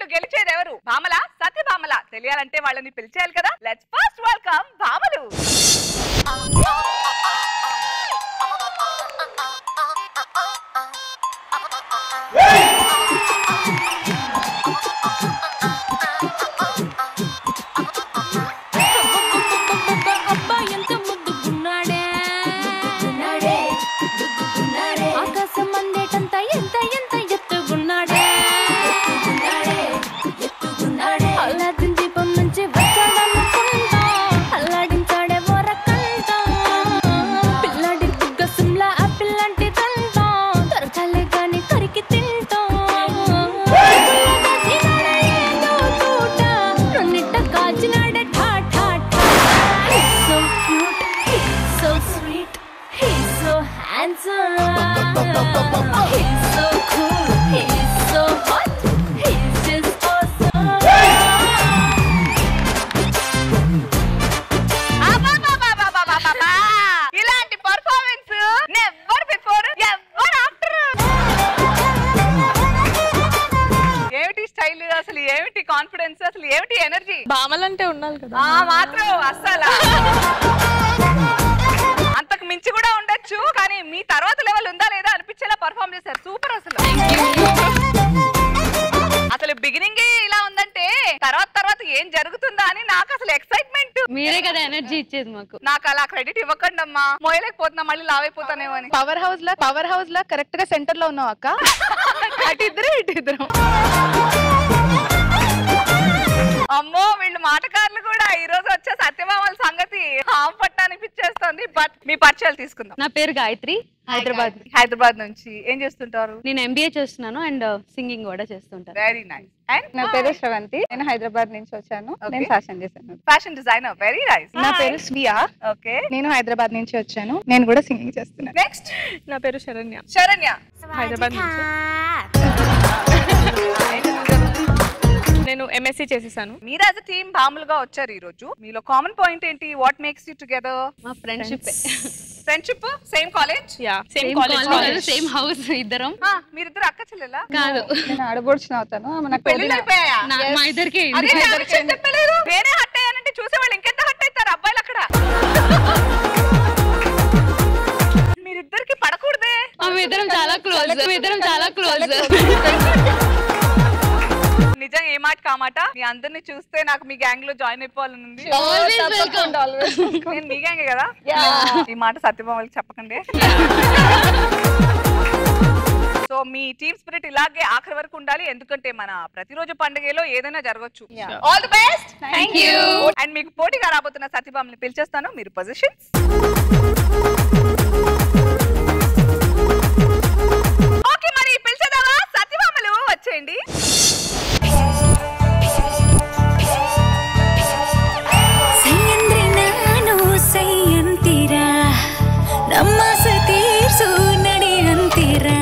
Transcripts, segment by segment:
ఓట్లు గెలిచేది ఎవరు భామల సత్య భామల తెలియాలంటే వాళ్ళని పిలిచేయాలి కదా లెట్స్ ఫస్ట్ వెల్కమ్ భామలు అబ్బాయి ఎంత ముద్దుకున్నాడే ఆకాశం అందేటంత ఎంత ఎంత ఎత్తుకున్నాడే అల్లాదిన్ దీపం నుంచి వచ్చాడనుకుంటా అల్లాడించాడే వరకంట పిల్లాడి బుగ్గసంలా ఆ పిల్లంటి తంతా దొరకాలే గాని కరికి తింటాం తినాడే ఏదో తూట నన్నిట్ట కాచినాడే ఠా ఠా ఠా He's so cute, he's so sweet, he's so handsome. He's so cool, he's so hot, he's just awesome. అబ్బబ్బబ్బబ్బబ్బబ్బబ్బా! ఇలాంటి performance never before ever after ఏమిటి స్టైల్ అసలు ఏమిటి కాన్ఫిడెన్స్ అసలు ఏమిటి ఎనర్జీ భామలంటే ఉండాలి కదా ఆ మాత్రం అస్సలు అంతకు మించి కూడా ఉండొచ్చు కానీ మీ తర్వాత లెవెల్ ఉందా లేదా అనిపించేలా పర్ఫామ్ చేశారు సూపర్ అసలు అసలు బిగినింగ్ ఇలా ఉందంటే తర్వాత తర్వాత ఏం జరుగుతుందా అని నాకు అసలు ఎక్సైట్మెంట్ మీరే కదా ఎనర్జీ ఇచ్చేది మాకు నాకు అలా క్రెడిట్ ఇవ్వకండి అమ్మా మోయలేకపోతున్నా మళ్ళీ లావైపోతానేమో అని పవర్ హౌస్ లా పవర్ హౌస్ లా కరెక్ట్ గా సెంటర్ లో ఉన్నావు అక్క అటు ఇద్దరు ఇటు ఇద్దరు అమ్మో వీళ్ళు మాటకారులు కూడా ఈ రోజు వచ్చే సత్యభామల సంగతి హామ్ పట్టానిపించేస్తుంది బట్ మీ పరిచయాలు తీసుకుందాం నా పేరు గాయత్రి హైదరాబాద్ హైదరాబాద్ నుంచి ఏం చేస్తుంటారు నేను ఎంబీఏ చేస్తున్నాను అండ్ సింగింగ్ కూడా చేస్తుంటాను వెరీ నైస్ అండ్ నా పేరు శ్రవంతి నేను హైదరాబాద్ నుంచి వచ్చాను Okay. నేను ఫ్యాషన్ చేశాను ఫ్యాషన్ డిజైనర్ వెరీ నైస్ నా పేరు స్వియా ఓకే నేను హైదరాబాద్ నుంచి వచ్చాను నేను కూడా సింగింగ్ చేస్తున్నాను నెక్స్ట్ నా పేరు శరణ్య శరణ్య హైదరాబాద్ నుంచి నేను ఎంఎస్సి చేసేసాను మీరు యాజ్ టీమ్ మామూలుగా వచ్చారు ఈ రోజు మీలో కామన్ పాయింట్ ఏంటి వాట్ మేక్స్ యూ టుగెదర్ మా friendship friendship same college yeah same same college college same house ఇద్దరం మీరిద్దరు అక్క చెల్లెలా కాదు నేను ఆడబోడ్చిన అవుతాను ఆమె నాకు పెళ్ళిళ్ళు వదిన. అయిపోయాయా నా- మా ఇద్దరికి అదే నా విషయం చెప్పలేదు వేరే హట్ అయ్యానంటే చూసే వాళ్ళు ఇంకెంత హట్ అవుతారు అబ్బాయిలు అక్కడ మీరిద్దరికి పడకూడదే మేము ఇద్దరం చాలా క్లోజ్ మేము ఇద్దరం చాలా క్లోజ్ నిజం ఏ మాట కామాట మీ అందరిని చూస్తే నాకు మీ గ్యాంగ్ లో జాయిన్ అయిపోవాలని ఉంది ఆల్వేస్ వెల్కమ్ తప్పకుండా always. నేను మీ గ్యాంగే కదా ఈ మాట సత్యభామలకి చెప్పకండి సో మీ టీమ్ స్పిరిట్ ఇలాగే ఆఖరి వరకు ఉండాలి ఎందుకంటే మన ప్రతిరోజు పండుగలో ఏదైనా జరగచ్చు all the best thank you and మీకు పోటీగా రాబోతున్న సత్యభామని పిలిచేస్తాను మీరు పొజిషన్స్ ఓకే మరి పిలిచేదావా సత్యభామలు వచ్చేయండి ಸೈಯಂದ್ರೆ ನಾನು ಸೈ ಅಂತೀರಾ ನಮ್ಮ ಸತೀರ್ಸು ನಡಿ ಅಂತೀರಾ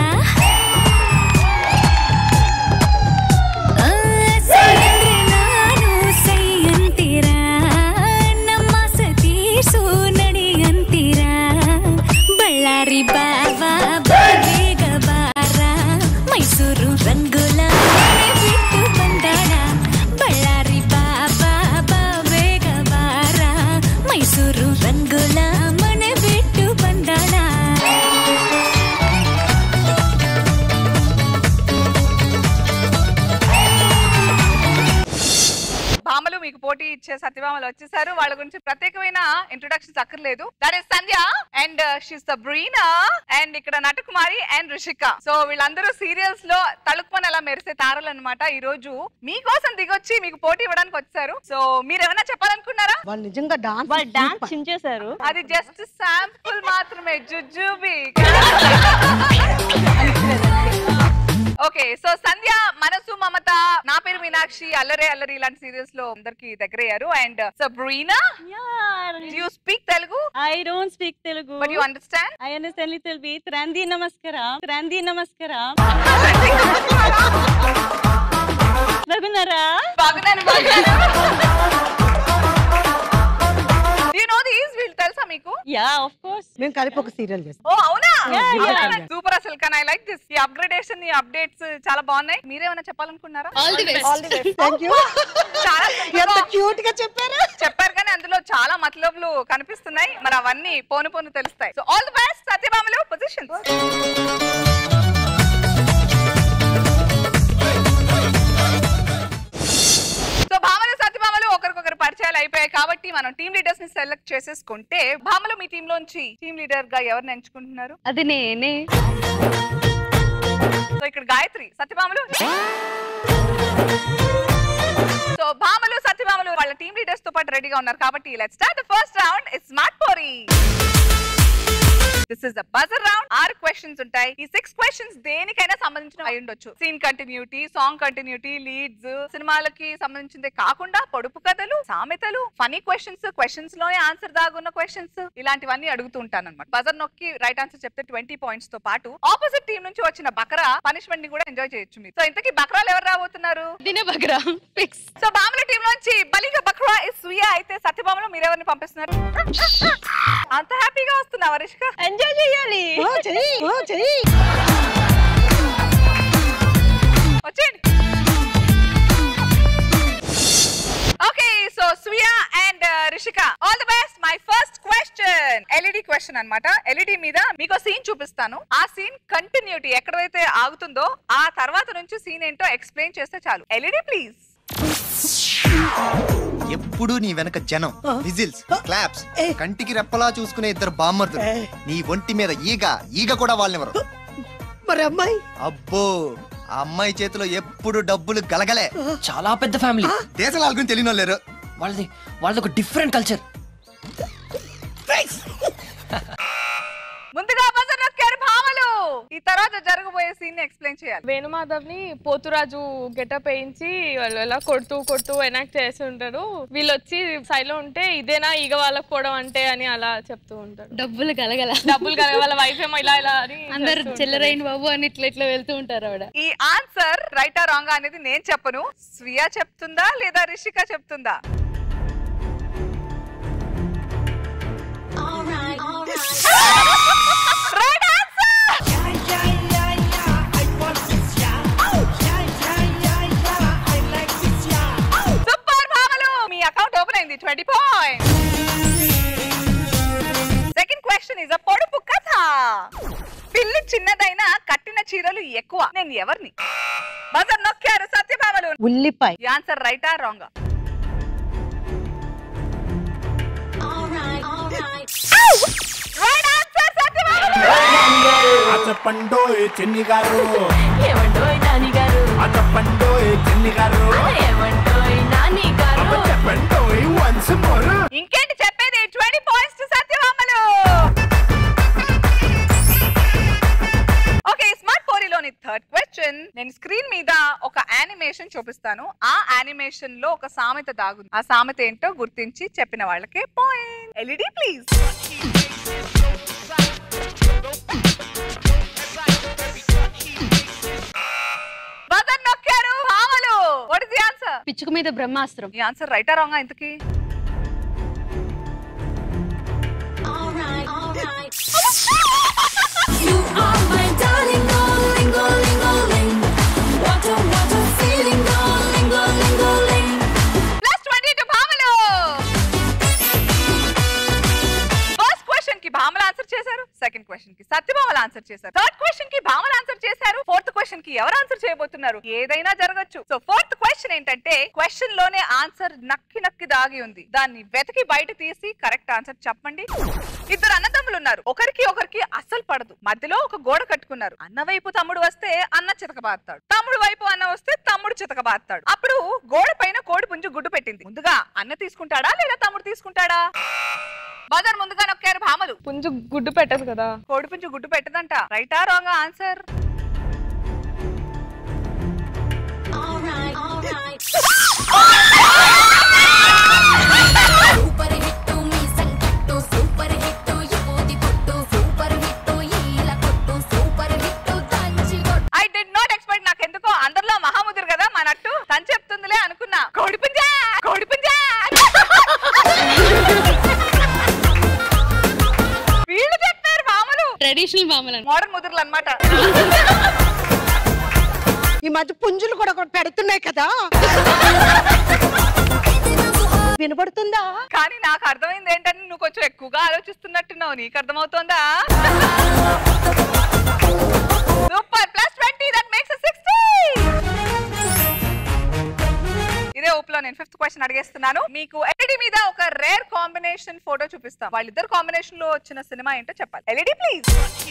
ಆ, ಸೈಯಂದ್ರೆ ನಾನು ಸೈ ಅಂತೀರಾ ನಮ್ಮ ಸತೀರ್ಸು ನಡಿ ಅಂತೀರಾ ಬಳ್ಳಾರಿ ಬಾವಾ ಬೇಗ ಬಾರ ಮೈಸೂರು ರಂಗುಲ ಮನೆ ಬಿಟ್ಟು ಬಂದಾಳ ಬಳ್ಳಾರಿ ಬಾಬಾ ಬಾ ಬೇಗ ಬಾರ ಮೈಸೂರು ರಂಗುಲ ಮನೆ ಬಿಟ್ಟು ಬಂದಾಳ భామలు మీకు పోటీ ఇచ్చే సత్యభామలు వచ్చేసారు వాళ్ళ గురించి ప్రత్యేకమైన ఇంట్రొడక్షన్స్ అక్కర్లేదు that is Sandhya and she's Sabrina and ఇక్కడ నటకుమారి అండ్ రుషిక సో వీళ్ళందరూ సీరియల్స్ లో తలుపుకొని అలా మెరిసే తారలు అనమాట ఈ రోజు మీకోసం దిగొచ్చి మీకు పోటీ ఇవ్వడానికి వచ్చారు సో మీరు ఏమైనా చెప్పాలనుకున్నారా వాళ్ళు నిజంగా డాన్స్ వాళ్ళు డాన్స్ చించేశారు అది జస్ట్ శాంపుల్ మాత్రమే జుజుబి ఓకే సో సంధ్య మనసు మమత నా పేరు మీనాక్షి అల్లరే అల్లరి ఇలాంటి సీరియల్స్ లో అందరికి దగ్గరయ్యారు and Sabrina you speak Telugu I don't speak Telugu but you understand I understand little bit త్రాంది నమస్కార త్రాంది నమస్కార బాగున్నారా బాగున్నాను బాగున్నాను యు నో దీస్ వీళ్ళు తెలుసా మీకు యా ఆఫ్ కోర్స్ మేము కలిపి ఒక సీరియల్ చేస్తాం ఓ అవునా yeah. సూపర్ అసలు కానీ ఐ లైక్ దిస్ ఈ అప్గ్రేడేషన్ ఈ అప్డేట్స్ చాలా బాగున్నాయి మీరేమైనా చెప్పాలనుకున్నారా all the best thank you చాలా ఎంత క్యూట్ గా చెప్పారు చెప్పారు కానీ అందులో చాలా మతలబులు కనిపిస్తున్నాయి మరి అవన్నీ పోను పోను తెలుస్తాయి సో ఆల్ ది బెస్ట్ సత్యభామలు పొజిషన్ సో భామలు సత్యభామలు ఒకరికొకరు పరిచయాలు అయిపోయాయి కాబట్టి మనం టీమ్ లీడర్స్ ని సెలెక్ట్ చేసేసుకుంటే భామలు మీ టీమ్ లోంచి టీమ్ లీడర్ గా ఎవరిని ఎంచుకుంటున్నారు అది నేనే సో ఇక్కడ గాయత్రి సత్యభామలు సో భామలు సత్యభామలు వాళ్ళ టీమ్ లీడర్స్ తో పాటు రెడీగా ఉన్నారు కాబట్టి let's start the first round it's smart పోరీ this is the buzzer round ఆరు క్వశ్చన్స్ ఉంటాయి ఈ సిక్స్ క్వశ్చన్స్ దేనికైనా సంబంధించిన అయి ఉండొచ్చు scene continuity song continuity leads సినిమాలకి సంబంధించిందే కాకుండా పొడుపు కథలు సామెతలు ఫనీ క్వశ్చన్స్ క్వశ్చన్స్ లోనే ఆన్సర్ దాగున్న క్వశ్చన్స్ ఇలాంటివన్నీ అడుగుతూ ఉంటాను అనమాట బజర్ నొక్కి రైట్ ఆన్సర్ చెప్తే ట్వంటీ పాయింట్స్ తో పాటు ఆపోజిట్ టీం నుంచి వచ్చిన బకరా పనిష్మెంట్ ని కూడా ఎంజాయ్ చేయొచ్చు మీరు సో ఇంతకీ బకరాలు ఎవరు రాబోతున్నారు దినే బగ్రా ఫిక్స్ సో బాముల టీం నుంచి బలిగా బక్రా ఇస్ సుయా అయితే సత్యభామలో మీరెవరిని పంపిస్తున్నారు అంత హ్యాపీగా వస్తున్నావా రిష్క ఎంజాయ్ చేయాలి ఓ, చెయ్యి ఓ, చెయ్యి వచ్చేయండి ఓకే సో సుయా and Rishika all the best my first question LED question అన్నమాట ఎల్ఈడి మీద మీకు సీన్ చూపిస్తాను ఆ సీన్ కంటిన్యూటీ ఎక్కడైతే ఆగుతుందో ఆ తర్వాత నుంచి సీన్ ఏంటో ఎక్స్ప్లెయిన్ చేస్తే చాలు ఎల్ఈడి ప్లీజ్ ఎప్పుడు నీ వెనక జనం విజిల్స్ క్లాప్స్ కంటికి రెప్పలా చూసుకునే ఇద్దరు బామ్మర్దులు ఏ. నీ ఒంటి మీద ఈగ ఈగ కూడా వాళ్ళెవరు మరి అమ్మాయి అబ్బో ఆ అమ్మాయి చేతిలో ఎప్పుడు డబ్బులు గలగలే చాలా పెద్ద ఫ్యామిలీ దేశాల గురించి తెలియని వాళ్ళు లేరు వాళ్ళది వాళ్ళది ఒక డిఫరెంట్ కల్చర్ ముందుగా బజర్ నొక్కారు భామలు ఈ తర్వాత జరగబోయే సీన్ ఎక్స్ప్లెయిన్ చేయాలి వేణుమాధవ్ ని పోతురాజు గెటప్ వేయించి వాళ్ళు ఎలా కొడుతూ కొడుతూ ఎనాక్ట్ చేసి ఉంటారు వీళ్ళు వచ్చి సైడ్ లో ఉంటే ఇదేనా ఈగ వాళ్ళకు పోవడం అంటే అని అలా చెప్తూ ఉంటారు డబ్బులు కలగల డబ్బులు కదా వాళ్ళ వైఫ్ ఏమో ఇలా ఇలా అని అందరు చేస్తూ ఉంటారు. చెల్లరైన బాబు అని ఇట్లా ఇట్లా వెళ్తూ ఉంటారు ఆవిడ ఈ ఆన్సర్ రైటా రాంగ్ అనేది నేను చెప్పను స్వియా చెప్తుందా లేదా రిషిక చెప్తుందా Right answer! Super భామలు! మీ అకౌంట్ ఓపెన్ అయింది twenty point second question is a పొడుపు కథ పిల్లి చిన్నదైనా కట్టిన చీరలు ఎక్కువ నేను ఎవరిని బజర్ నొక్కారు సత్యభామలు ఉల్లిపాయ ఈ ఆన్సర్ రైటా రాంగ్ రైట్ ఆన్సర్ సత్యభామలు అచ్చపండోయ్ చెన్ని గారు ఏమంటోయ్ నాని గారు అచ్చపండోయ్ చెన్ని గారు ఏమంటోయ్ నాని గారు చెప్పండోయ్ వన్స్ మోర్ ఇంకేంటి చెప్పేది ట్వంటీ పాయింట్స్ సత్యభామలు ఓకే స్మార్ట్ పోరీలోని థర్డ్ క్వశ్చన్ నేను స్క్రీన్ మీద ఒక యానిమేషన్ చూపిస్తాను ఆ యానిమేషన్ లో ఒక సామెత దాగుంది ఆ సామెత ఏంటో గుర్తించి చెప్పిన వాళ్ళకే పాయింట్ ఎల్ఈడి ప్లీజ్ బజర్ నొక్కారు భామలు వాట్ ఇస్ ది ఆన్సర్ పిచ్చుక మీద బ్రహ్మాస్త్రం ఈ ఆన్సర్ రైటా రాంగా ఇంతకీ You are my darling, darling, darling, darling. What a, what a feeling, darling, darling, darling. Plus twenty to భామలు ఫస్ట్ క్వశ్చన్ కి భామలు ఆన్సర్ చేశారు సెకండ్ క్వశ్చన్ కి సత్యభామలు ఆన్సర్ చేశారు థర్డ్ క్వశ్చన్ కి భామలు ఆన్సర్ చేశారు ఫోర్త్ క్వశ్చన్ కి ఎవరు ఆన్సర్ చేయబోతున్నారు ఏదైనా జరగచ్చు సో ఫోర్త్ క్వశ్చన్ ఏంటంటే క్వశ్చన్ లోనే ఆన్సర్ నక్కి నక్కి దాగి ఉంది దాన్ని వెతకి బయట తీసి కరెక్ట్ ఆన్సర్ చెప్పండి ఇద్దరు అన్నదమ్ములు ఉన్నారు ఒకరికి ఒకరికి అస్సలు పడదు మధ్యలో ఒక గోడ కట్టుకున్నారు అన్న వైపు తమ్ముడు వస్తే అన్న చితకబాస్తాడు తమ్ముడు వైపు అన్న వస్తే తమ్ముడు చితకబాస్తాడు అప్పుడు గోడ పైన కోడి పుంజు గుడ్డు పెట్టింది ముందుగా అన్న తీసుకుంటాడా లేదా తమ్ముడు తీసుకుంటాడా బజార్ ముందుగా నొక్కారు భామలు పుంజు గుడ్డు పెట్టదు కదా కోడి పుంజు గుడ్డు పెట్టదంట రైటా రాంగ్ ఆన్సర్ సూపర్ హిట్ మీ సంకట్టు సూపర్ హిట్ యువతి పొట్టు సూపర్ హిట్ ఈల కొట్టు సూపర్ హిట్ దంచి కొట్టు ఐ డి నాట్ ఎక్స్పెక్ట్ నాకు ఎందుకో అందరిలో మహాముదురు కదా మా నట్టు తను చెప్తుందిలే అనుకున్నా కోడి పుంజా కోడి పుంజా ట్రెడిషనల్ బామ్మలు మోడర్న్ ముదురులు అన్నమాట ఈ మధ్య పుంజులు కూడా ఒకటి పెడుతున్నాయి కదా వినబడుతుందా కానీ నాకు అర్థమైంది ఏంటంటే నువ్వు కొంచెం ఎక్కువగా ఆలోచిస్తున్నట్టున్నావు నీకు అర్థమవుతోందా super plus twenty that makes sixty ఇదే ఊపులో నేను ఫిఫ్త్ క్వశ్చన్ అడిగేస్తున్నాను మీకు ఎల్ఈడి మీద ఒక రేర్ కాంబినేషన్ ఫోటో చూపిస్తాం వాళ్ళిద్దరు కాంబినేషన్ లో వచ్చిన సినిమా ఏంటో చెప్పాలి ఎల్ఈడి ప్లీజ్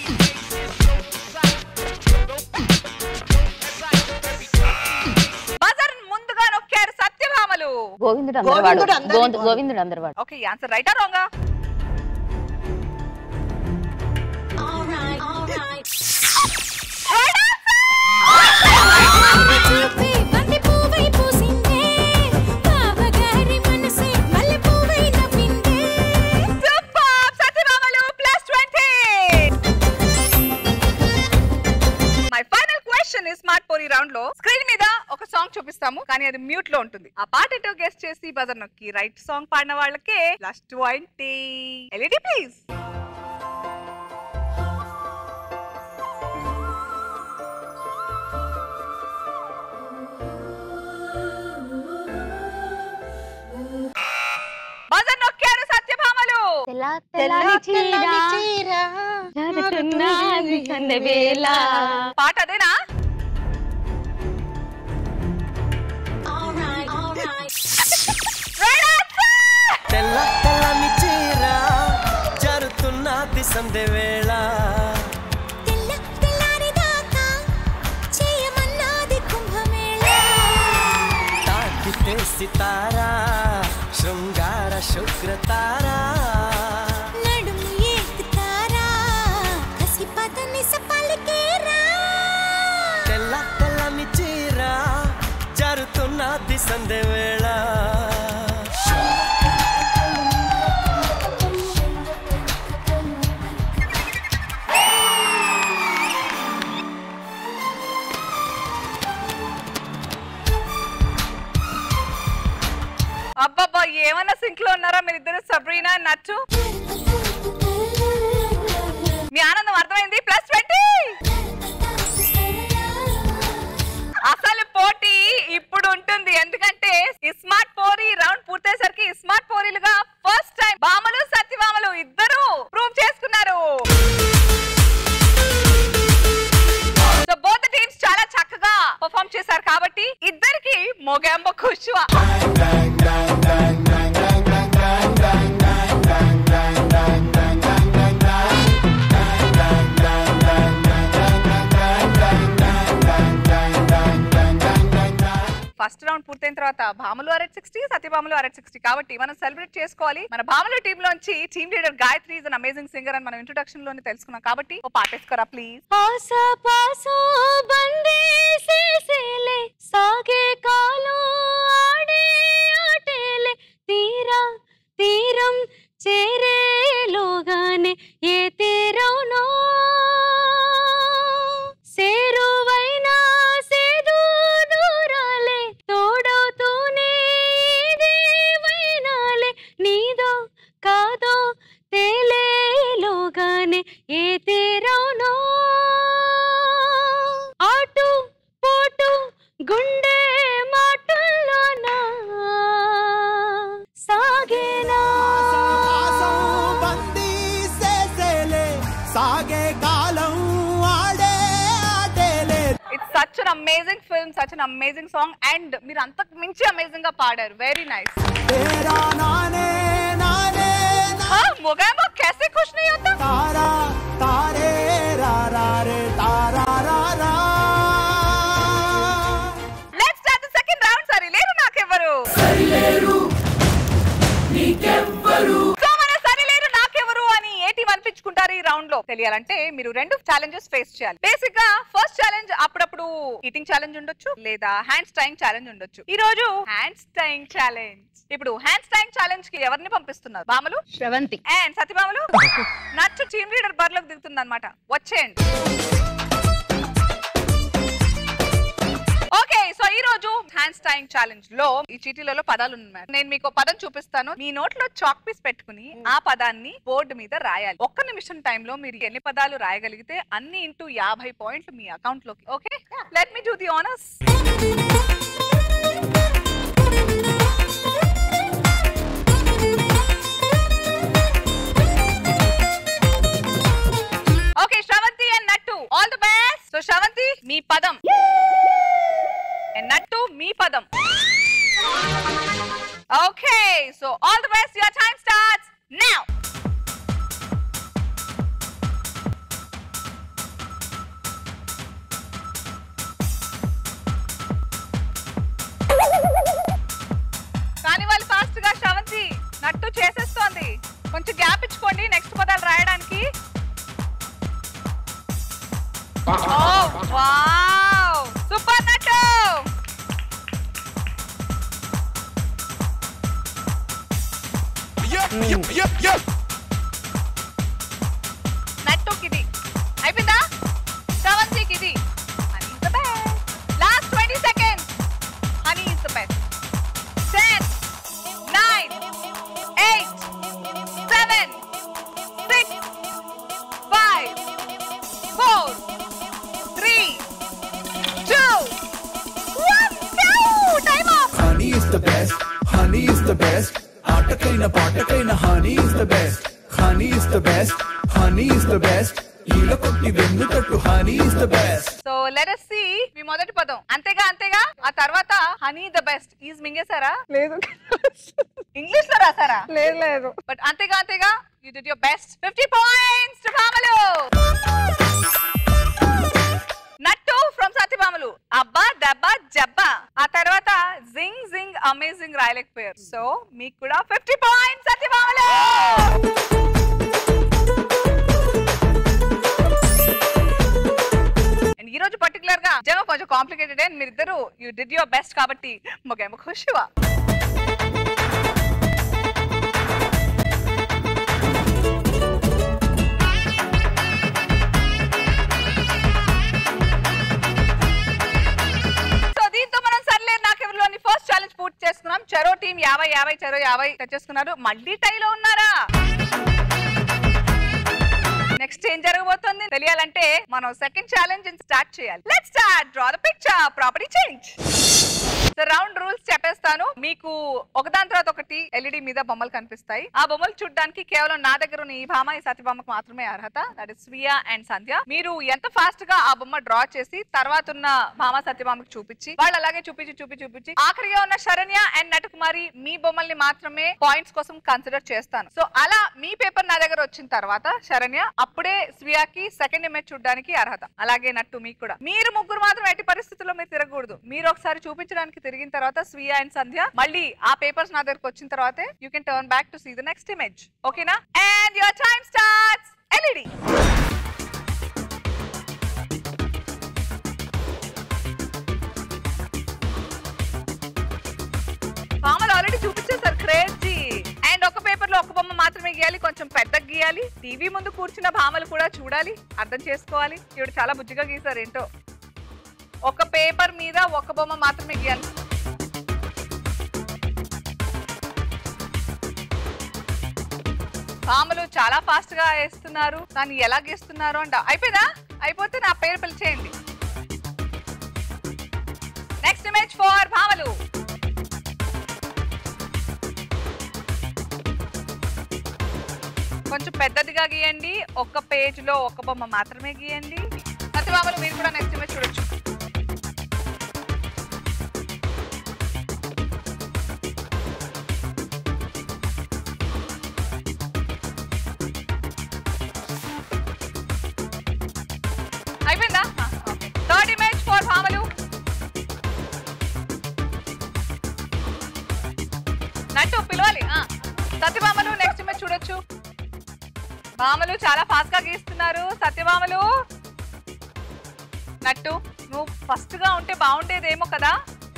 బజార్ ముందుగా నొక్కారు సత్యభామలు గోవిందుడు అందరివాడు గోవిందుడు అందరివాడు. గోవిందు- గోవిందుడు అందరివాడు ఓకే ఆన్సర్ రైటా రాంగా చూపి బంతి పువ్వై పూసిందే బావగారి మనసే మల్లె పువ్వై నవ్విందే సూపర్ సత్యభామలు plus twenty my final question is smart పోరీ రౌండ్ లో స్క్రీన్ మీద ఒక సాంగ్ చూపిస్తాము కానీ అది మ్యూట్ లో ఉంటుంది ఆ పాట ఏంటో గెస్ట్ చేసి బజర్ నొక్కి రైట్ సాంగ్ పాడిన వాళ్ళకే plus twenty LED please buzzer నొక్కారు సత్యభామలు తెల్ల తెల్లని చీర జరుగుతున్నది సందెవేళ. పాట అదేనా Right answer! తెల్ల తెల్లని చీర జరుతున్నది సందె వేళ తెల్ల తెల్లారిదాకా చేయమన్నది కుంభమేళ తాకితే సితారా శృంగార శుక్రతారా నడుము ఎక్కుతారా కసి పదని సపలికేరా తెల్ల తెల్లని చీర జరుతున్నది సందె వేళ అబ్బబ్బా ఏమన్నా సింక్ లో ఉన్నారా మీరిద్దరు సబ్రీనా నచ్చు మీ ఆనందం అర్థమైంది ప్లస్ ట్వంటీ అసలు పోటీ ఇప్పుడు ఉంటుంది ఎందుకంటే ఈ స్మార్ట్ పోరీ రౌండ్ పూర్తయ్యేసరికి ఈ స్మార్ట్ పోరీలుగా ఫస్ట్ టైం బామలు సత్యభామలు ఇద్దరు ప్రూవ్ చేసుకున్నారు సో బోత్ టీమ్స్ చాలా చక్కగా పర్ఫామ్ చేశారు కాబట్టి ఇద్దరికి మొగంబ ఖుషువా ఫస్ట్ రౌండ్ పూర్తయిన తర్వాత భామలు ఆర్ ఎట్ సిక్స్టీ సత్యభామలు ఆర్ ఎట్ సిక్స్టీ కాబట్టి మనం సెలబ్రేట్ చేసుకోవాలి మన భామలు టీమ్ లోంచి team leader Gayatri is an amazing singer అని మనం ఇంట్రొడక్షన్ లోనే తెలుసుకున్నాం కాబట్టి ఓ పాటేసుకోరా ప్లీజ్ ఆసా పాసో బందేసేసేలే సాగే కాలం ఆడే ఆటేలే తీరా తీరం చేరేలోగానే ఏ తీరవునో సేరువైనా సేదు దూరాలే తోడవుతూనే ఇదేవైనాలే నీదో కాదో తేలేలోగానే ఏ తీరవునో ఆటు పోటు గుండె మాటల్లోనా సాగేనా సాగే కాలం ఆడే ఆటేలే it's such an amazing film such an amazing song and మీరు అంతకు మించి అమేజింగ్ గా పాడారు వెరీ నైస్ तेरा नाने नाने मोगैम्बो कैसे खुश नहीं होता तारा तारे रा रा रे तारा रा रा let's start the second round సరి లేరు నాకెవరు సరిలేరు నీకెవ్వరు సో మన సరి లేరు నాకెవరు అని ఏ టీం అనిపించుకుంటారు ఈ రౌండ్ లో తెలియాలంటే మీరు రెండు ఛాలెంజెస్ ఫేస్ చేయాలి బేసిక్ గా ఫస్ట్ ఛాలెంజ్ అప్పుడప్పుడు ఈటింగ్ ఛాలెంజ్ ఉండొచ్చు లేదా హ్యాండ్ స్టైంగ్ ఛాలెంజ్ ఉండొచ్చు ఈ రోజు హ్యాండ్ స్టైంగ్ ఛాలెంజ్ ఇప్పుడు హ్యాండ్ స్టైంగ్ ఛాలెంజ్ కి ఎవరిని పంపిస్తున్నారు బామలు శ్రవంతి అండ్ సత్యభామలు నచ్చు టీమ్ లీడర్ బరిలోకి దిగుతుంది అనమాట వచ్చేయండి ఓకే సో ఈ రోజు వితౌట్ హ్యాండ్స్ టైంగ్ ఛాలెంజ్ లో ఈ చీటీలలో పదాలు ఉన్నాయి నేను మీకు ఒక పదం చూపిస్తాను మీ నోట్లో చాక్ పీస్ పెట్టుకుని ఆ పదాన్ని బోర్డు మీద రాయాలి ఒక్క నిమిషం టైంలో మీరు ఎన్ని పదాలు రాయగలిగితే అన్ని ఇంటూ యాభై పాయింట్లు మీ అకౌంట్ లోకి okay let me do the honours okay Sravanthi and నట్టు all the best so Sravanthi మీ పదం And నట్టు మీ పదం okay so all the best your time starts now కానీ వాళ్ళు ఫాస్ట్ గా శ్రవంతి నట్టు చేసేస్తోంది కొంచెం గ్యాప్ ఇచ్చుకోండి నెక్స్ట్ పదాలు రాయడానికి వావ్ సూపర్ నట్టు నట్టుకి ఇది అయిపోయిందా శ్రవంతికి ఇది honey is the best last twenty seconds honey is the best ten nine eight seven six five four three two one time off Honey is the best, honey is the best. ఆటకైన పాటకైన honey is the best. Honey is the best, honey is the best. ఈల కొట్టి వెన్నుతట్టు honey is the best. So let us see మీ మొదటి పదం అంతేగా అంతేగా ఆ తర్వాత హనీ ద బెస్ట్ ఈజ్ మింగేశారా లేదు ఇంగ్లీష్ లో రాసారా లేదు లేదు బట్ అంతేగా అంతేగా you did your best 50 points to భామలు నట్టు ఫ్రమ్ సత్యభామలు అబ్బా దబ్బా జబ్బా ఆ తర్వాత జింగ్ జింగ్ అమేజింగ్ రాయలేకపోయారు సో మీకు కూడా ఫిఫ్టీ పాయింట్స్ సత్యభామలు And ఈ రోజు పర్టికులర్ గా జమ కొంచెం కాంప్లికేటెడ్ అండ్ మీరిద్దరు యూ డిడ్ యువర్ బెస్ట్ కాబట్టి మొగేమో ఖుషివా సో దీంతో మనం సర్లే నాకెవరిలోని ఫస్ట్ ఛాలెంజ్ పూర్తి చేసుకున్నాం చెరో టీం యాభై యాభై చెరో యాభై తెచ్చేసుకున్నారు మళ్ళీ టైలో ఉన్నారా నెక్స్ట్ ఏం జరగబోతుంది తెలియాలంటే మనం సెకండ్ ఛాలెంజ్ స్టార్ట్ చేయాలి let start draw the picture property change so round rules చెప్పేస్తాను మీకు ఒకదాని తర్వాత ఒకటి ఎల్ఈడి మీద బొమ్మలు కనిపిస్తాయి ఆ బొమ్మలు చూడడానికి కేవలం నా దగ్గర ఉన్న ఈ భామ ఈ సత్యభామకు మాత్రమే అర్హత దట్ ఇస్ స్వీయ అండ్ సంధ్య మీరు ఎంత ఫాస్ట్ గా ఆ బొమ్మ డ్రా చేసి తర్వాత ఉన్న భామ సత్యభామకు చూపించి వాళ్ళు అలాగే చూపించి చూపించి చూపించి ఆఖరిగా ఉన్న శరణ్య అండ్ నటకుమారి మీ బొమ్మల్ని మాత్రమే పాయింట్స్ కోసం కన్సిడర్ చేస్తాను సో అలా మీ పేపర్ నా దగ్గర వచ్చిన తర్వాత శరణ్య అప్పుడే స్వియాకి సెకండ్ ఇమేజ్ చూడడానికి అర్హత అలాగే నట్టు మీకు కూడా మీరు ముగ్గురు మాత్రం ఎట్టి పరిస్థితుల్లో మీరు తిరగకూడదు మీరు ఒకసారి చూపించడానికి తిరిగిన తర్వాత స్వియా అండ్ సంధ్య మళ్ళీ ఆ పేపర్స్ నా దగ్గరకు వచ్చిన తర్వాతే you can turn back to see the next image ఓకేనా and your time starts LED పాములు ఆల్రెడీ చూపించేశారు క్రేజీ అండ్ ఒక పేపర్ లో ఒక బొమ్మ మాత్రమే గీయాలి కొంచెం పెద్దగా గీయాలి టీవీ ముందు కూర్చున్న భామలు కూడా చూడాలి అర్థం చేసుకోవాలి ఇవిడ చాలా బుజ్జిగా గీశారు ఏంటో ఒక పేపర్ మీద ఒక బొమ్మ మాత్రమే గీయాలి పాములు చాలా ఫాస్ట్ గా వేస్తున్నారు దాన్ని ఎలా గీస్తున్నారు అంట అయిపోయిందా అయిపోతే నా పేరు పిలిచేయండి నెక్స్ట్ ఇమేజ్ ఫర్ భామలు కొంచెం పెద్దదిగా గీయండి ఒక్క పేజ్ లో ఒక బొమ్మ మాత్రమే గీయండి సత్యభామలు మీరు కూడా నెక్స్ట్ ఇమేజ్ చూడొచ్చు అయిపోయిందా థర్డ్ ఇమేజ్ ఫర్ భామలు నట్టు పిలవాలి ఆ. సత్యభామలు నెక్స్ట్ ఇమేజ్ చూడొచ్చు భామలు చాలా ఫాస్ట్ గా గీస్తున్నారు సత్యభామలు నట్టు నువ్వు ఫస్ట్ గా ఉంటే బాగుండేదేమో కదా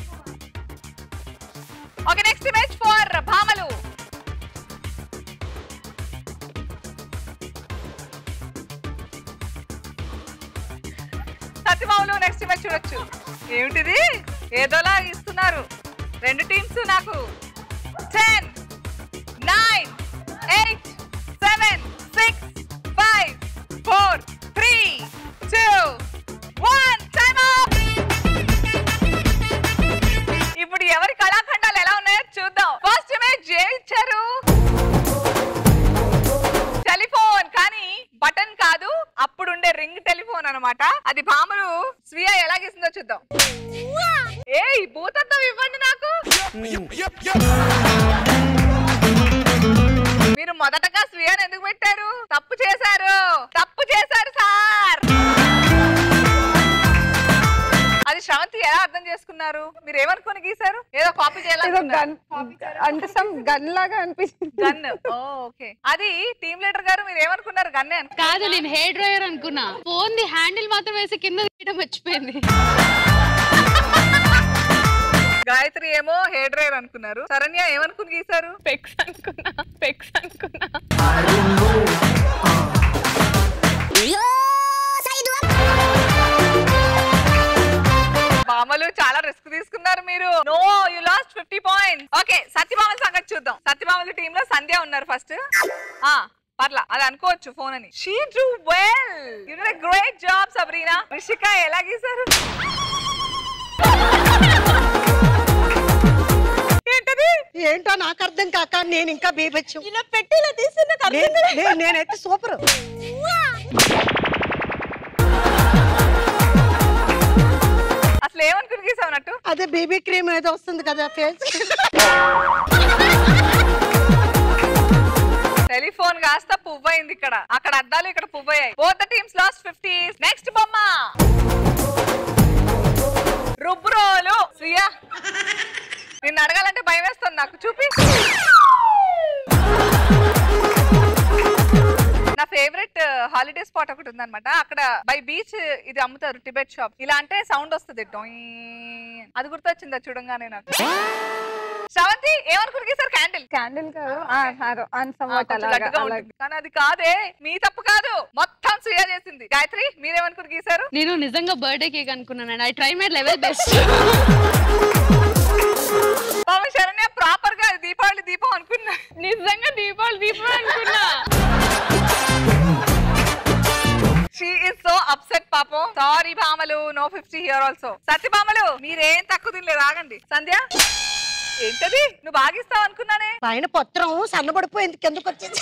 ఓకే నెక్స్ట్ ఇమేజ్ ఫర్ భామలు సత్యభామలు నెక్స్ట్ ఇమేజ్ చూడొచ్చు ఏమిటిది ఏదోలా ఇస్తున్నారు చేస్తున్నారు రెండు టీమ్స్ నాకు ten nine eight seven six five four three two one time ఇప్పుడు ఎవరి కళాఖండాలు ఎలా ఉన్నాయో చూద్దాం ఫస్ట్ ఇమేజ్ ఏమి ఇచ్చారు టెలిఫోన్ కానీ బటన్ కాదు అప్పుడుండే రింగ్ టెలిఫోన్ అన్నమాట అది భామలు స్వీయ ఎలా గీసిందో చూద్దాం ఏయ్ భూతత్వం ఇవ్వండి నాకు మీరు మొదటగా స్వీయను ఎందుకు పెట్టారు తప్పు చేశారు తప్పు చేశారు సార్ అది శ్రవంతి ఎలా అర్థం చేసుకున్నారు మీరు ఏమనుకొని గీశారు ఏదో కాపీ చేయాలనుకున్నారు అంటే సమ్ గన్ లాగా అనిపించింది గన్ ఓకే అది టీమ్ లీడర్ గారు మీరు ఏమనుకున్నారు గన్నే అనుకున్నారు కాదు నేను హెయిర్ డ్రైయర్ అనుకున్నా ఫోన్ ది హ్యాండిల్ మాత్రం వేసి కింద తీయడం మర్చిపోయింది గాయత్రి ఏమో హెయిర్ డ్రైయర్ అనుకున్నారు శరణ్య ఏమనుకుని గీశారు పెక్స్ అనుకున్నా పెక్స్ అనుకున్నా బామలు చాలా రిస్క్ తీసుకున్నారు మీరు no you lost fifty points okay సత్యభామల సంగతి చూద్దాం సత్యభామల టీమ్ లో సంధ్య ఉన్నారు ఫస్ట్ ఆ పర్లా అది అనుకోవచ్చు ఫోన్ అని she do well you did great job Sabrina Rishika ఎలా గీశారు ఏంటది ఏంటో నాకు అర్థం కాక నేను ఇంకా బీబచ్చు ఇలా పెట్టి ఇలా తీస్తే నాకు అర్థం నే- కాలేదు. నే- నేనైతే సూపర్ అసలు ఏమనుకుని గీసావన్నట్టు అదే బేబీ క్రీమ్ ఏదో వస్తుంది కదా ఫేస్ టెలిఫోన్ కాస్త పువ్వు అయింది ఇక్కడ అక్కడ అద్దాలు ఇక్కడ పువ్వు అయ్యాయి both the teams lost fifty next బొమ్మ రుబ్రోలు శ్రియా నిన్ను అడగాలంటే భయం వేస్తుంది నాకు చూపి నా ఫేవరెట్ హాలిడే స్పాట్ ఒకటి ఉందన్నమాట అక్కడ బై బీచ్ ఇది అమ్ముతారు టిబెట్ షాప్ ఇలా అంటే సౌండ్ వస్తుంది డొయ్ అది గుర్తొచ్చిందా చూడంగానే నాకు శ్రవంతి ఏమనుకుని గీసారు క్యాండిల్ క్యాండిల్ కాదు అన్సమ్వాట్ కొంచెం అలాగా గట్టిగా అలాగా ఉంటుంది. కానీ అది కాదే మీ తప్పు కాదు మొత్తం సుయా చేసింది గాయత్రి మీరేమనుకుని గీశారు నేను నిజంగా బర్త్డే కేక్ అనుకున్నాను I try my level best పాపం శరణ్య ప్రాపర్ గా దీపావళి దీపం అనుకున్నా నిజంగా దీపావళి దీపం అనుకున్నా షీ ఇస్ సో అప్సెట్ పాపం సారీ భామలు నో ఫిఫ్టీ హియర్ ఆల్సో సత్య భామలు మీరేం తక్కువ తినలేదు ఆగండి సంధ్య ఏంటది నువ్వు బాగిస్తావు అనుకున్నానే పైన పత్రం సన్నబడిపోయింది కిందకు వచ్చింది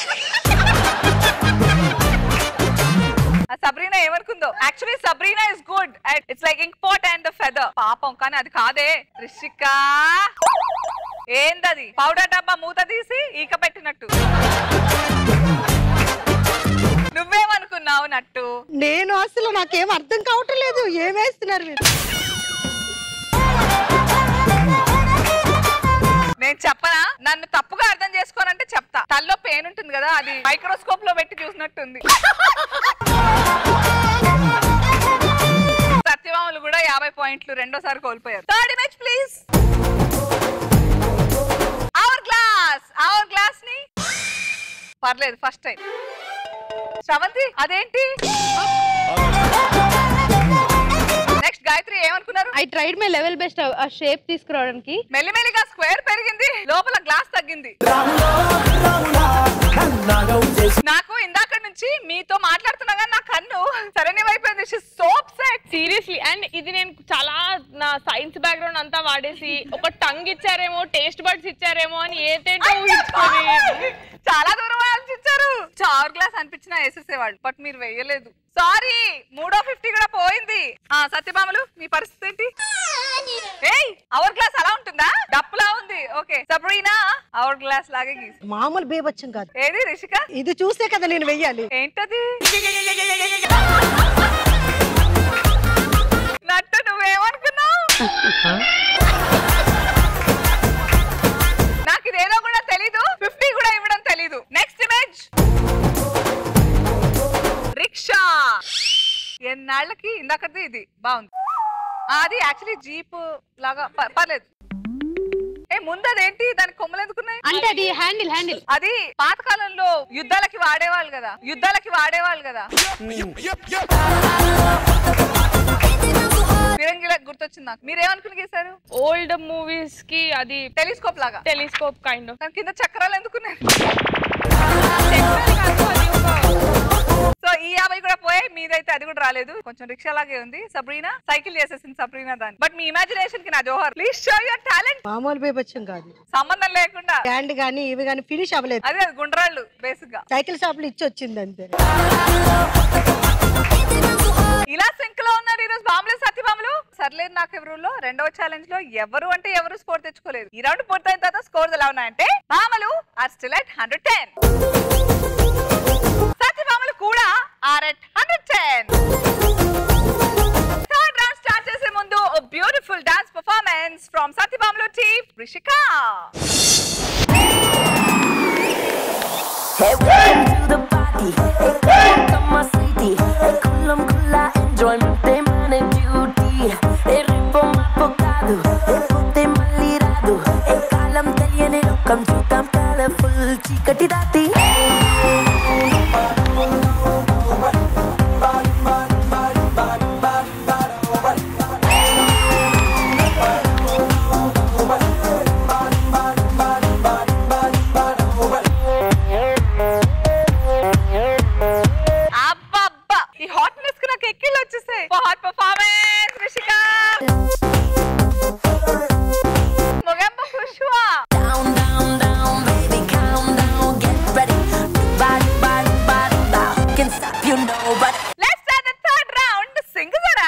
ఆ సబ్రీనా ఏమనుకుందో actually Sabrina is good it's like ink pot and the feather పాపం కానీ అది కాదే రిషిక ఏందది పౌడర్ డబ్బా మూత తీసి ఈక పెట్టినట్టు నువ్వేమనుకున్నావు నట్టు నేను అసలు నాకేం అర్థం కావటం లేదు ఏం వేస్తున్నారు మీరు నేను చెప్పనా నన్ను తప్పుగా అర్థం చేసుకోనంటే చెప్తా తల్లో పెయిన్ ఉంటుంది కదా అది మైక్రోస్కోప్ లో పెట్టి చూసినట్టుంది సత్యవాములు కూడా యాభై పాయింట్లు రెండోసారి కోల్పోయారు third image please hourglass hourglass ని పర్లేదు ఫస్ట్ టైం శ్రవంతి అదేంటి నెక్స్ట్ గాయత్రి ఏమనుకున్నారు I tried my level best ఆ షేప్ తీసుకురావడానికి మెల్లిమెల్లిగా స్క్వేర్ పెరిగింది లోపల గ్లాస్ తగ్గింది నాకు ఇందాక నుంచి మీతో మాట్లాడుతున్నా కానీ నా కన్ను సరైన అయిపోయింది సోప్ సెట్ సీరియస్లీ అండ్ ఇది నేను చాలా నా సైన్స్ బ్యాక్గ్రౌండ్ అంతా వాడేసి ఒక టంగ్ ఇచ్చారేమో టేస్ట్ బడ్స్ ఇచ్చారేమో అని ఏతేటో ఊహించుకొని చాలా దూరం ఆలోచించారు చార్ గ్లాస్ అనిపించినా వేసేసేవాళ్ళు బట్ మీరు వేయలేదు సారీ మూడో ఫిఫ్టీ కూడా పోయింది ఆ సత్యభామలు మీ పరిస్థితి ఏంటి ఏయ్ అవర్ గ్లాస్ అలా ఉంటుందా డప్పులా ఉంది ఓకే సబ్రీనా అవర్ గ్లాస్ లాగే గీసి మామూలు బీభత్సం కాదు ఏది రిషిక ఇది చూసే కదా నేను వెయ్యాలి ఏంటది నట్టు నువ్వేమనుకున్నావు నాకు ఇదేదో కూడా తెలీదు ఫిఫ్టీ కూడా ఇవ్వడం తెలీదు నెక్స్ట్ ఇమేజ్ రిక్షా ఎన్నాళ్ళకి ఇందాకది ఇది బాగుంది ఆ, అది యాక్చువల్లీ జీప్ లాగా ప- పర్లేదు ఏ ముందు అదేంటి దానికి కొమ్మలు ఎందుకున్నాయి అంటే అది హ్యాండిల్ హ్యాండిల్ అది పాతకాలంలో యుద్ధాలకి వాడేవాళ్ళు కదా యుద్ధాలకి వాడేవాళ్ళు కదా ఫిరంగిల గుర్తొచ్చింది నాకు మీరేమనుకుని గీశారు ఓల్డ్ మూవీస్ కి అది టెలిస్కోప్ లాగా టెలిస్కోప్ కైండ్ ఆఫ్ కానీ కింద చక్రాలు ఎందుకున్నాయి సో ఈ యాభై కూడా పోయాయి మీదైతే అది కూడా రాలేదు కొంచెం రిక్షా లాగే ఉంది సబ్రీనా సైకిల్ చేసేసింది సబ్రీనా దాన్ని బట్ మీ ఇమాజినేషన్ కి నా జోహర్ ప్లీజ్ షో యువర్ టాలెంట్ మామూలు బీభత్సం కాదు సంబంధం లేకుండా బ్యాండ్ గానీ ఇవి గానీ ఫినిష్ అవ్వలేదు అదే అది గుండ్రాళ్ళు బేసిక్ గా సైకిల్ షాప్ లో ఇచ్చి వచ్చింది అంతే ఇలా సింక్ లో ఉన్నారు ఈరోజు బాంబులు సత్యభాములు సర్లేదు నాకు ఎవరులో రెండవ ఛాలెంజ్ లో ఎవరు అంటే ఎవరు స్కోర్ తెచ్చుకోలేదు ఈ రౌండ్ పూర్తయిన తర్వాత స్కోర్స్ ఎలా ఉన్నాయంటే భామలు are still at hundred ten సత్యభామలు కూడా are at hundred ten third round start చేసే ముందు బ్యూటిఫుల్ డాన్స్ పర్ఫార్మెన్స్ ఫ్రమ్ సత్యభామలు team Rishika Hey, welcome to the party. Hey, welcome my city. Hey, kulam kula enjoyment day man and duty. Hey, రిపం అప్పకాదు. Hey, పుట్టే మళ్ళీ రాదు. Hey, కాలం తెలియని లోకం చూద్దాం కలర్ఫుల్ చీకటి దాటి అబ్బబ్బా ఈ హాట్నెస్ కి నాకు ఎక్కిళ్ళు వచ్చేసాయి హాట్ పర్ఫార్మెన్స్ రిషిక మొగంబ ఖుష్వా Down, down, down, baby, calm down, get ready. Bad, bad, bad, bad. Can stop you, nobody. Let's start the third round sing జరా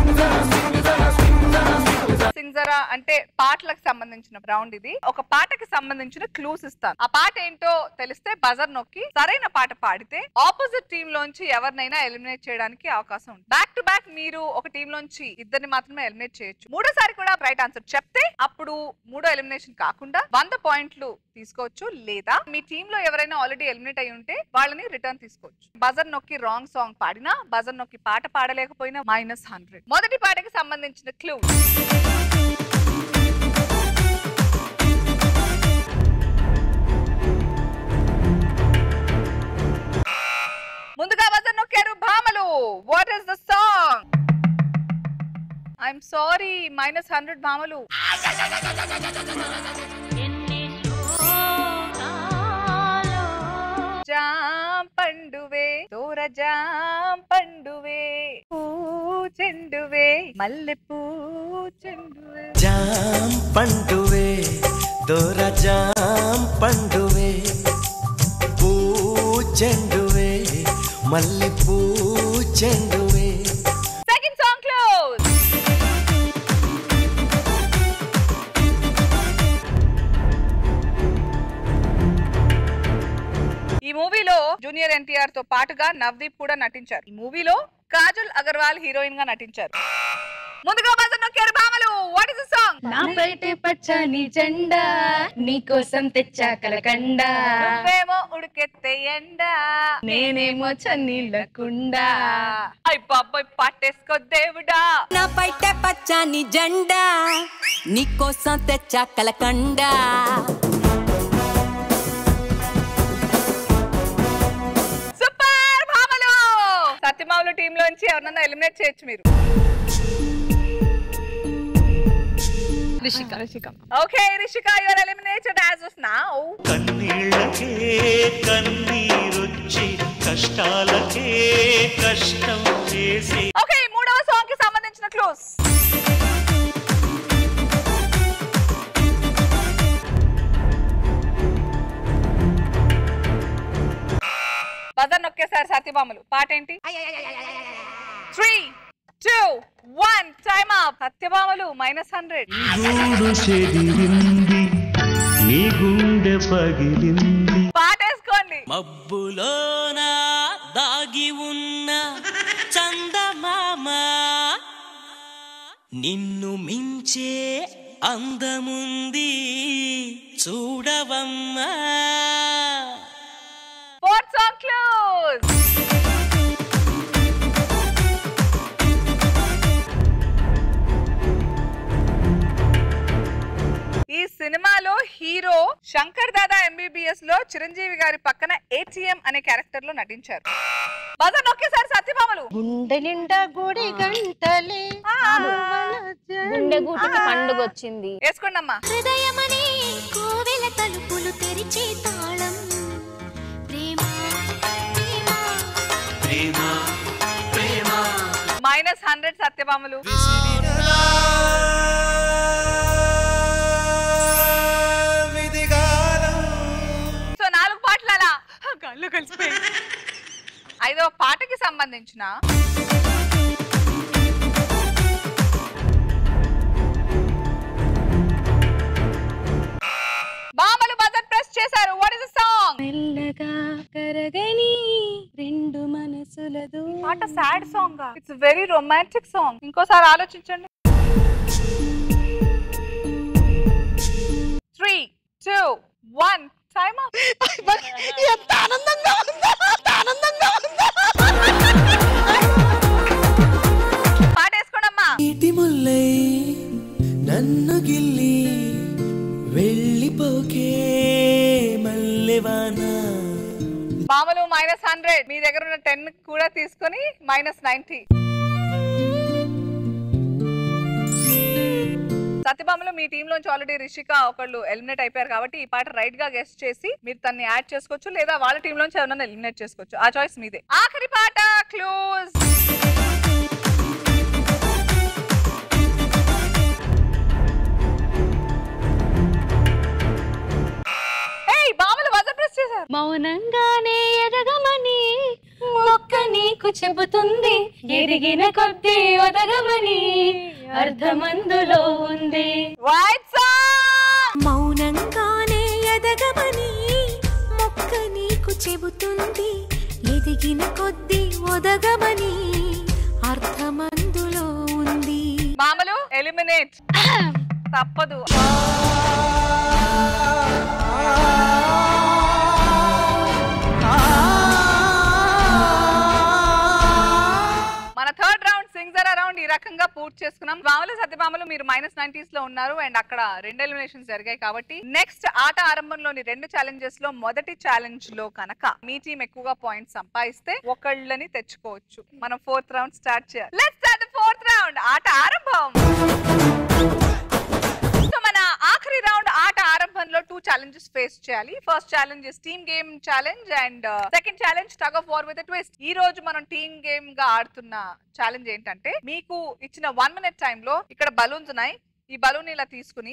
సింగ్ జరా అంటే పాటలకు సంబంధించిన రౌండ్ ఇది ఒక పాటకి సంబంధించిన క్లూస్ ఇస్తాను ఆ పాట ఏంటో తెలిస్తే బజర్ నొక్కి సరైన పాట పాడితే ఆపోజిట్ టీమ్ లోంచి ఎవరినైనా ఎలిమినేట్ చేయడానికి అవకాశం ఉంది బ్యాక్ టు బ్యాక్ మీరు ఒక టీం లోంచి ఇద్దరిని మాత్రమే ఎలిమినేట్ చేయొచ్చు మూడోసారి కూడా రైట్ ఆన్సర్ చెప్తే అప్పుడు మూడో ఎలిమినేషన్ కాకుండా వంద పాయింట్లు తీసుకోవచ్చు లేదా మీ టీమ్ లో ఎవరైనా ఆల్రెడీ ఎలిమినేట్ అయి ఉంటే వాళ్ళని రిటర్న్ తీసుకోవచ్చు బజర్ నొక్కి రాంగ్ సాంగ్ పాడినా బజర్ నొక్కి పాట పాడలేకపోయినా మైనస్ హండ్రెడ్ మొదటి పాటకి సంబంధించిన క్లూ ముందుగా బజర్ నొక్కారు భామలు what is the song I'm sorry minus hundred భామలు జాం పండువే దూర జాం పండువే పూ చెండువే మల్లె పూ చెండువే జాం పండువే దొర జాం పండువే పూ చెండువే మల్లె పూ చెండువే సెకండ్ సాంగ్ క్లోజ్ ఈ మూవీలో జూనియర్ ఎన్టీఆర్ తో పాటుగా నవదీప్ కూడా నటించారు ఈ మూవీలో కాజల్ అగర్వాల్ హీరోయిన్ గా నటించారు ముందుగా బజర్ నొక్కారు భామలు వాట్ ఇస్ ద సాంగ్ నా బయటే పచ్చని జెండా నీకోసం తెచ్చా కలకండ నువ్వేమో ఉడికెత్తే ఎండ నేనేమో చన్నీళ్ళ కుండా అయ్ బాబాయ్ పట్టేసుకో దేవుడా నా బయట పచ్చని జెండా నీకోసం తెచ్చా కలకండ సూపర్ భామలు సత్యమావులు టీమ్ లోంచి ఎవరన్నా ఎలిమినేట్ చేయొచ్చు మీరు Rishika Rishika okay Rishika your eliminated as of now కన్నీళ్ళకే కన్నీరొచ్చి కష్టాలకే కష్టం చేసి ఓకే మూడవ సాంగ్ కి సంబంధించిన క్లోజ్ బజర్ నొక్కేసారు సత్యభామలు పాట ఏంటి three two one time up సత్యభామలు మైనస్ హండ్రెడ్ గూడు చెదిరింది నీ గుండె పగిలింది పాటేసుకోండి మబ్బులోన దాగి ఉన్న చందమామ నిన్ను మించే అందముంది చూడవమ్మా ఫోర్త్ సాంగ్ క్లోజ్ ఈ సినిమాలో హీరో శంకర్ దాదా ఎంబీబీఎస్ లో చిరంజీవి గారి పక్కన ఏటీఎం అనే క్యారెక్టర్ లో నటించారు బజర్ నొక్కేసారి సత్యభామలు గుండె నిండా గుడి గంటలే గుండె గూటికి పండుగ వచ్చింది వేసుకోండి అమ్మా హృదయమనే కోవెల తలుపులు తెరిచే తాళం ప్రేమ ప్రేమ ప్రేమ మైనస్ హండ్రెడ్ సత్యభామలు సో నాలుగు పాటలు అలా గాల్లో కలిసిపోయి ఐదో పాటకి సంబంధించిన బామలు బజెట్ ప్రెస్ చేశారు వాట్ ఇస్ సాంగ్ మెల్లగా కరగని రెండు మనసులదు పాట sad song it's very romantic song ఇంకోసారి ఆలోచించండి త్రీ టూ వన్ టైమ్ ఎంత ఆనందంగా ఉందో ఎంత ఆనందంగా ఉందో పాట వేసుకోండమ్మా నీటి ముల్లై నన్ను గిల్లి వెళ్ళిపోకే మల్లెవానా బామలు మైనస్ హండ్రెడ్ మీ దగ్గర ఉన్న టెన్ కూడా తీసుకొని మైనస్ నైన్టీ సత్యభామలో మీ టీమ్ లోంచి ఆల్రెడీ రిషిక ఒకళ్ళు ఎలిమినేట్ అయిపోయారు కాబట్టి ఈ పాట రైట్ గా గెస్ట్ చేసి మీరు తన్ని యాడ్ చేసుకోవచ్చు లేదా వాళ్ళ టీం లోంచి ఎవరైనా ఎలిమినేట్ చేసుకోవచ్చు ఆ చాయిస్ మీదే ఆఖరి పాట క్లోజ్ ఏయ్ బామలు బజర్ ప్రెస్ చేశారు మౌనంగానే ఎదగమని మొక్క నీకు చెబుతుంది ఎదిగిన కొద్దీ ఒదగమని అర్థమందులో ఉంది మౌనంగానే ఎదగమని మొక్క నీకు చెబుతుంది ఎదిగిన కొద్దీ ఒదగమని అర్థమందులో ఉంది మామలు ఎలిమినేట్ తప్పదు మన థర్డ్ రౌండ్ సింగర్ అరౌండ్ ఈ రకంగా పూర్తి చేసుకున్నాం మామూలు సత్యభామలు మీరు మైనస్ నైన్టీస్ లో ఉన్నారు అండ్ అక్కడ రెండు ఎలిమినేషన్స్ జరిగాయి కాబట్టి నెక్స్ట్ ఆట ఆరంభంలోని రెండు ఛాలెంజెస్ లో మొదటి ఛాలెంజ్ లో కనుక మీ టీం ఎక్కువగా పాయింట్స్ సంపాదిస్తే ఒకళ్ళని తెచ్చుకోవచ్చు మనం ఫోర్త్ రౌండ్ స్టార్ట్ చేయాలి let's start the fourth round ఆట ఆరంభం సో మన ఆఖరి రౌండ్ ఆట ఆరంభంలో టూ ఛాలెంజెస్ ఫేస్ చేయాలి first challenge team game challenge and second challenge tug of war with twist ఈ రోజు మనం టీమ్ గేమ్ గా ఆడుతున్న ఛాలెంజ్ ఏంటంటే మీకు ఇచ్చిన వన్ మినిట్ టైంలో ఇక్కడ బలూన్స్ ఉన్నాయి ఈ బలూన్ ఇలా తీసుకుని